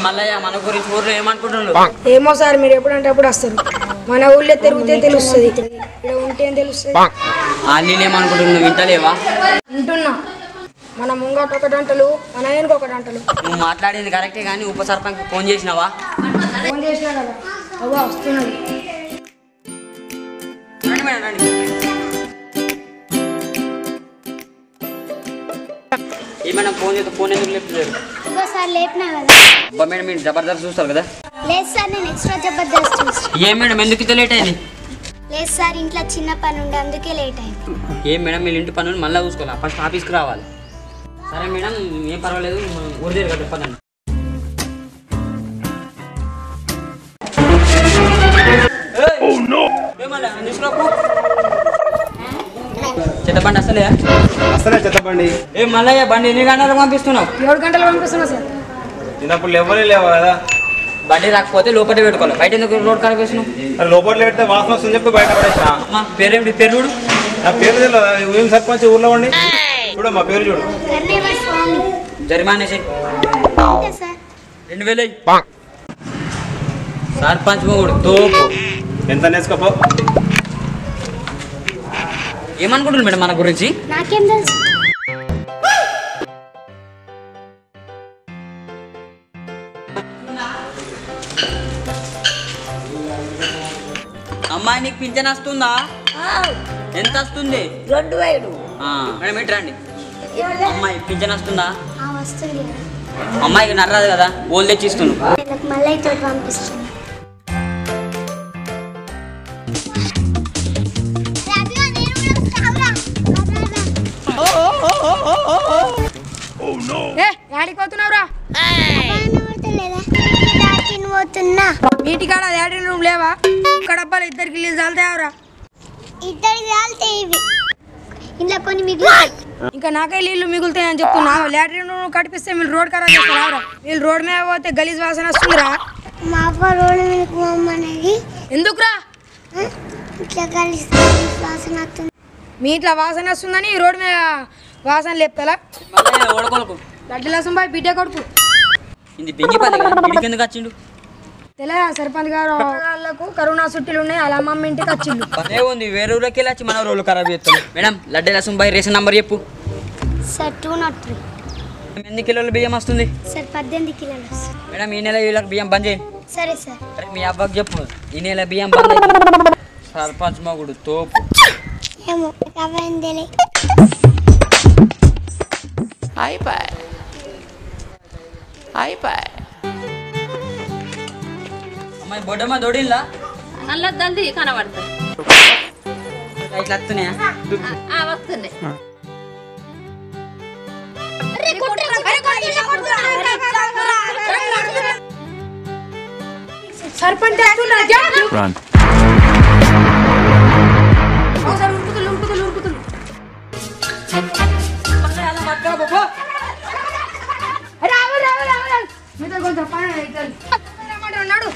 మల్లయ్య మన గురించి ఊర్లో ఏమనుకుంటున్నాడు ఏమో సార్ మీరు ఎప్పుడంటే అప్పుడు వస్తారు మన ఊళ్ళో తిరిగితే తెలుస్తుంది ఇక్కడ ఉంటే ఏం తెలుస్తుంది ఆ నీళ్ళు ఏమనుకుంటున్నావు వింటలేవా ఉంటున్నా మన ముంగట ఒకటి అంటలు మన వెనుక ఒకటి అంటలు నువ్వు మాట్లాడింది కరెక్టే కానీ ఉప సర్పంచ్ ఫోన్ చేసినావా ఫోన్ చేసినా కదా అవ్వ వస్తున్నది రండి మేడం రండి ఏమైనా ఫోన్ చేస్తే ఫోన్ ఎందుకు లేపుతలేరు ఇంకోసారి లేపినా కదా అబ్బా మేడం మీరు జబర్దస్త్ చూస్తారు కదా లేదు సార్ నేను ఎక్స్ట్రా జబర్దస్త్ చూసి ఏం మేడం ఎందుకు ఇంత లేట్ అయింది లేదు సార్ ఇంట్లో చిన్న పని ఉండే అందుకే లేట్ అయింది ఏం మేడం మీరు ఇంటి పనులు మళ్ళీ చూసుకోవాలి ఫస్ట్ ఆఫీస్కి రావాలి సరే మేడం ఏం పర్వాలేదు మనం ఊరి దగ్గర కదా పదండి చెత్త బండి అసలే అసలే చెత్తబండి ఏ మల్లయ్య బండి ఎన్ని గంటలకు పంపిస్తున్నావు ఏడు గంటలు పంపిస్తున్నా సార్ చిన్నప్పుడు ఎవరే లేవు కదా బండి రాకపోతే లోపల పెట్టుకోవాలి బయట ఎందుకు రోడ్ కనిపిస్తున్నావు మరి లోపల పెడితే వాసన వస్తుంది చెప్పి బయట పడేసిన అమ్మా పేరేమిటి పేరు చూడు నా పేరు తెలియదు ఏం సర్పంచ్ ఊర్లో ఉండి చూడు మా పేరు చూడు కర్ణేవ స్వామి జరిమానా చెయ్యి అంతే సార్ రెండు వేలు అయ్యి సర్పంచ్ మొగుడు తోపు ఎంత నేర్చుకోపో ఏమనుకుంటున్నారు మేడం మన గురించి నాకేం తెలుసు అమ్మాయి నీకు పింఛన్ వస్తుందా ఎంత వస్తుంది రెండు వేలు ఆ, మేడం ఇటు రండి అమ్మాయి పింఛన్ వస్తుందా ఆ వస్తుంది కదా. అమ్మాయికి నర్రాదు కదా ఓళ్ళు తెచ్చి ఇస్తున్నాను వీళ్ళకి మళ్ళీ తోటి పంపిస్తాను ఏ యాడికి పోతున్నావురా పోతున్నా మీటి కాడ యాడిన్ రూమ్ లేవా ఇక్కడ అబ్బాలు ఇద్దరికి ఇల్లు చాలుతాయవరా ఇద్దరికి కాలితే ఇవి ఇంట్లో కొన్ని మిగిలి ఇంకా నాకే నీళ్ళు మిగులుతాయని చెప్తున్నా లాట్రిన్ రూమ్ కట్టిపిస్తే మీరు రోడ్ ఖరాబ్ చేస్తారా వీళ్ళు రోడ్ మీద పోతే గలీజ్ వాసన వస్తుందిరా మా అవ్వ రోడ్డు మీదకి పోమనేది ఎందుకురా ఇట్లా కలిసి వాసన వస్తుంది మీ ఇట్లా వాసన వస్తుందని ఈ రోడ్ మీద వాసన లేపుతారా మళ్ళీ ఓడకొలకు లడ్డు లసం బాయ్ బిడ్డ కొడుకు ఇది బెంగి పది ఇడికి ఎందుకు వచ్చిండు తెలదా సర్పంచ్ గారు వాళ్ళకు కరోనా చుట్టీలు ఉన్నాయి వాళ్ళ అమ్మమ్మ ఇంటికి వచ్చిండు పదే ఉంది వేరే ఊళ్ళకి వెళ్ళి వచ్చి మన రోడ్లు ఖరాబ్ చేస్తాం మేడం లడ్డే లసం బాయ్ రేషన్ నంబర్ చెప్పు సార్ టూ నాట్ త్రీ ఎన్ని కిలోల బియ్యం వస్తుంది సార్ పద్దెనిమిది కిలోలు వస్తుంది. మేడం ఈ నెల వీళ్ళకి బియ్యం బంద్ చేయి సరే సార్ అరే మీ అబ్బాకి చెప్పు ఈ నెల బియ్యం బంద్ అవుతుంది. సర్పంచ్ మొగుడు తోపు ఏమో అవ్వందేలే అమ్మాయి బొడ్డమ్మ దొడిల్లా నల్ల దంది కనబడుతుంది ఇట్లా వస్తున్నాయా ఆ వస్తుంది సర్పంచ్ వస్తున్నా, జాగ్రత్త. ఒకసారి ఉరుకుతులు, ఉరుకుతులు, ఉరుకుతులు. రావు, రావు, రావు, రావు. మీతో కొంచెం పని అవుతుంది. రమ్మంటారు, నడు.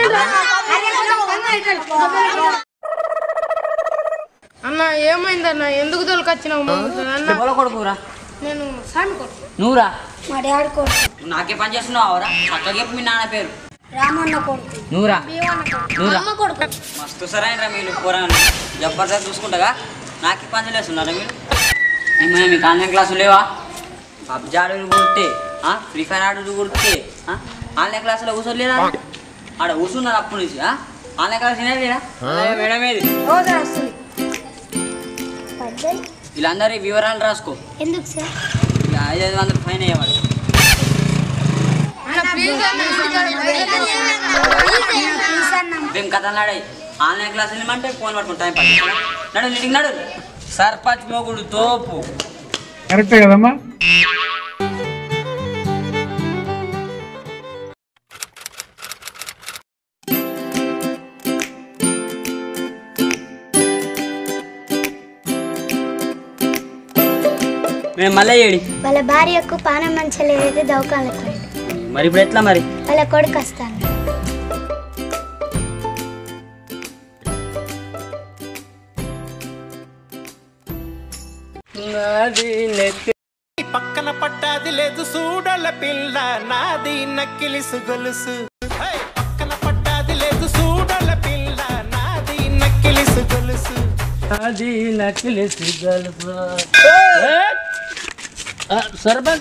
అన్న ఏమైందన్న ఎందుకు తోలుకొచ్చినావు అన్న ఎవరో కొడుకురా నేను సామి కొడుకు నువ్వురా మా డాడీ కొడుకు నువ్వు నాకే పని చేస్తున్నావు అవరా అక్క చెప్పు మీ నాన్న పేరు రామన్న కొడుకు నువ్వురా నువ్వురా అమ్మ కొడుకు మస్తు సరైనరా మీరు పోరాను జబర్దస్త్ చూసుకుంటాగా నాకే పని చేస్తున్నారా మీరు ఏమైనా మీకు ఆన్లైన్ క్లాసులు లేవా పబ్జి ఆడుడు కొడితే ఫ్రీ ఫైర్ ఆడుడు కొడితే ఆ? ఆన్లైన్ క్లాసులో కూర్చోలేదా ఆడ కూర్చున్నారు అప్పటి నుంచి ఆ? ఆన్లైన్ క్లాస్ వినలేదా మేడం ఏది రోజు వస్తుంది పద్దెనిమిది వీళ్ళందరి వివరాలు రాసుకో ఎందుకు సార్ ఇలా ఐదు ఐదు వందలు ఫైన్ అయ్యేవాడు మేము కథలాడాయి ఆన్లైన్ క్లాసులు ఇమ్మంటే ఫోన్ పట్టుకుని టైం పట్టి నడు నీటికి నడు సర్పంచ్ మొగుడు తోపు కరెక్టే కదమ్మా మేము మళ్ళీ ఏడి వాళ్ళ భార్యకు పానం మంచిగా లేదైతే దవకాలకు పోయిండు. మరి ఇప్పుడు ఎట్లా మరి వాళ్ళ కొడుకు వస్తాను పక్కన పడ్డాది పట్టాది లేదు సూడల పిల్ల నాది నక్కిలిసు గొలుసు హే! పక్కన పట్టాది లేదు సూడల పిల్ల నాది నక్కిలిసు గొలుసు అది నకిలిసి గలుపు సర్పంచ్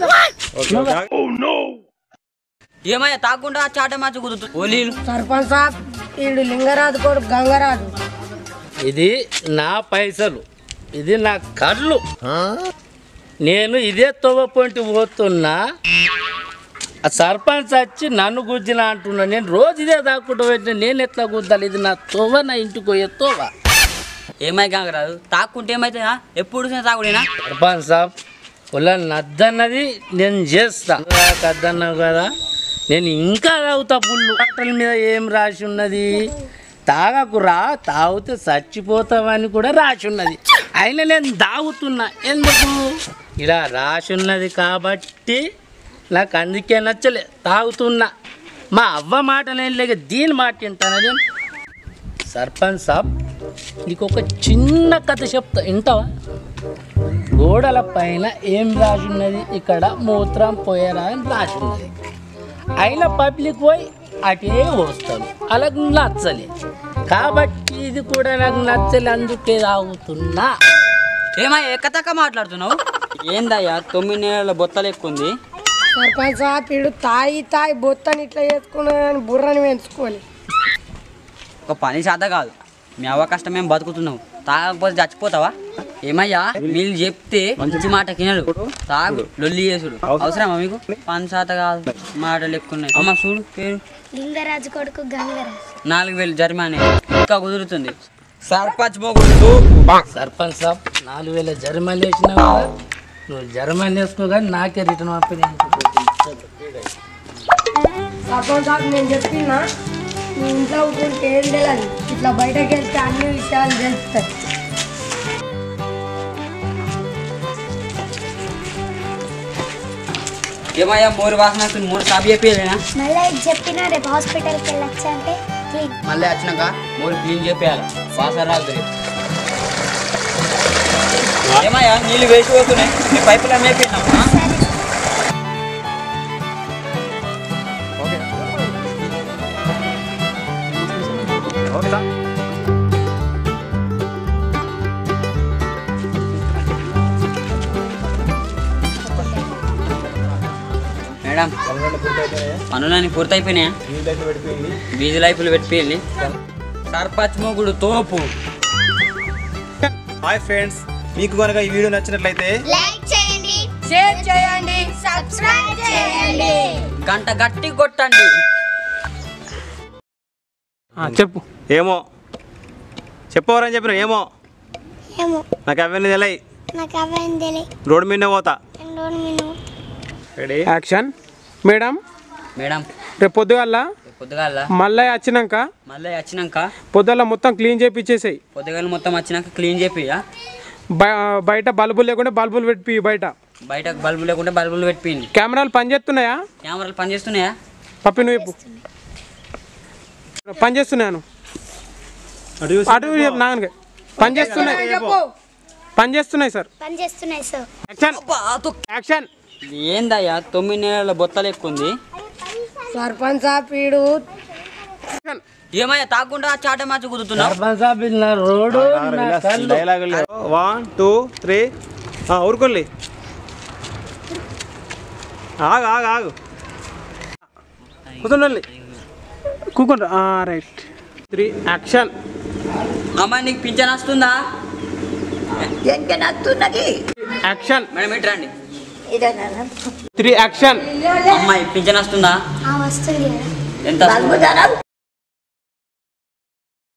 ఏమయ్యా తాకుండా చాట మార్చి కుదురుతుంది ఓలీలు సర్పంచ్ సాబ్ వీడు లింగరాజు కొడుకు గంగరాజు ఇది నా పైసలు ఇది నా కళ్ళు నేను ఇదే తవ్వపోంటి పోతున్నా ఆ సర్పంచ్ వచ్చి నన్ను గుద్దిన అంటున్నా నేను రోజు ఇదే దాక్కుంటూ పెట్టిన నేను ఎట్లా గుద్దాలి ఇది నా తోవ నా ఇంటికి పోయే తోవ ఏమై కాకరాదు తాక్కుంటే ఏమైతుందా ఎప్పుడు చూసినా తాగుడేనా సర్పంచ్ సాబ్ ఇలా నద్దన్నది నేను చేస్తా కద్దన్నావు కదా నేను ఇంకా తాగుతా పుల్లు బట్టల మీద ఏం రాసి ఉన్నది తాగకురా తాగితే చచ్చిపోతావని కూడా రాసి ఉన్నది అయినా నేను తాగుతున్నా ఎందుకు ఇలా రాసి ఉన్నది కాబట్టి నాకు అందుకే నచ్చలే తాగుతున్నా మా అవ్వ మాట నేను లేక దీని మాట వింటానా నేను సర్పంచ్ సాబ్ నీకు ఒక చిన్న కథ చెప్తా వింటావా గోడల పైన ఏం రాసి ఉన్నది ఇక్కడ మూత్రం పోయరా అని రాసి ఉన్నది అయినా పబ్లిక్ పోయి అటే వస్తాను అలాగ నచ్చలే కాబట్టి ఇది కూడా నాకు నచ్చలే అందుకే తాగుతున్నా ఏమయ్యా ఎక్కతక్క మాట్లాడుతున్నావు ఏందయ్యా తొమ్మిది నెలల బొత్తలు ఎక్కువ ఉంది సర్పంచ్ సాబ్ వీడు తాయి తాయి బొత్తని ఇట్లా చేసుకున్నాడని బుర్రని పెంచుకోవాలి ఒక పని శాత కాదు మీ అవ్వ కష్టం మేము బతుకుతున్నావు తాగకపోతే చచ్చిపోతావా ఏమయ్యా వీళ్ళు చెప్తే మంచి మాట కినడు తాగు లొల్లి చేసుడు అవసరమా మీకు పని శాత కాదు మాటలు ఎక్కున్నాయి అమ్మ చూడు పేరు లింగరాజు కొడుకు గంగరాజు నాలుగు వేలు జరిమానే ఇంకా కుదురుతుంది సర్పంచ్ మొగుడు సర్పంచ్ సాబ్ నాలుగు వేల జర్మన్ వేసినా కూడా నువ్వు జర్మన్ వేసుకో కానీ నాకే రిటర్న్ పంపిణీ సర్పంచ్ సాబ్ నేను చెప్పినా నీ ఇంట్లో కూర్చుంటే ఏం తెలియదు ఇట్లా బయటకు వెళ్తే అన్ని విషయాలు తెలుస్తాయి ఏమయ్యా మోరు వాసన వస్తుంది మూడు సాబి చెప్పేదేనా మళ్ళీ ఇది చెప్పినా రేపు హాస్పిటల్కి వెళ్ళొచ్చా అంటే క్లీన్ మళ్ళీ వచ్చినాక మోరు క్లీన్ చెప్పేయాలి వాసన రాదు రేపు. ఏమయ్యా నీళ్ళు వేసి పోతున్నాయి మీ పైపులో మేపినామా మేడం పనులన్నీ పూర్తయిపోయినాయా బీజీ లైఫ్లు పెట్టిపోయింది సర్పంచ్ మొగుడు తోపు హాయ్ ఫ్రెండ్స్ మీకు కనుక ఈ వీడియో నచ్చినట్లయితే లైక్ చేయండి షేర్ చేయండి సబ్స్క్రైబ్ చేయండి గంట గట్టి కొట్టండి చెప్పు ఏమో చెప్పవరని చెప్పిన ఏమో ఏమో నాకు అవన్నీ తెలియ నాకు అవేం తెలియదు రోడ్డు మీదనే పోతా రెండు రోజులు నేను రెడీ యాక్షన్ మేడం మేడం రేపు పొద్దుగాల పొద్దుగాల మళ్ళీ వచ్చినాక మళ్ళీ వచ్చినాక పొద్దుగాల మొత్తం క్లీన్ చేపిచ్చేసాయి పొద్దుగాల మొత్తం వచ్చినాక క్లీన్ చేపియా బయట బల్బులు లేకుండా బల్బులు పెట్టి బయట బయట బల్బు లేకుంటే బల్బులు పెట్టిపోయింది కెమెరాలు పనిచేస్తున్నాయా కెమెరాలు పనిచేస్తున్నాయా పప్పి నువ్వు చెప్పు పనిచేస్తున్నాను అటు చూసి అటు చెప్పు నాన్నగా పనిచేస్తున్నాయి పనిచేస్తున్నాయి సార్ పని చేస్తున్నాయి సార్ యాక్షన్ యాక్షన్ ఇది ఏందయ్యా తొమ్మిది నెలల బొత్తలు ఎక్కువ ఉంది సర్పంచ్ సాబ్ వీడు యాక్షన్ ఏమయ్యా తాకుండా చాట మార్చి కుదురుతున్నావు సర్పంచ్ సాబ్ ఇది నా రోడ్డు నా కళ్ళు డైలాగ్ వన్ టూ త్రీ ఊరుకోండి ఆగు ఆగు ఆగు కూర్చోండి కూకుండ్రా రైట్ త్రీ యాక్షన్ అమ్మాయి నీకు పింఛన్ వస్తుందా యాక్షన్ మేడం ఇటు రండి త్రీ యాక్షన్ అమ్మాయి పింఛన్ వస్తుందా ఆ వస్తుంది కదా ఎంత వస్తుంది?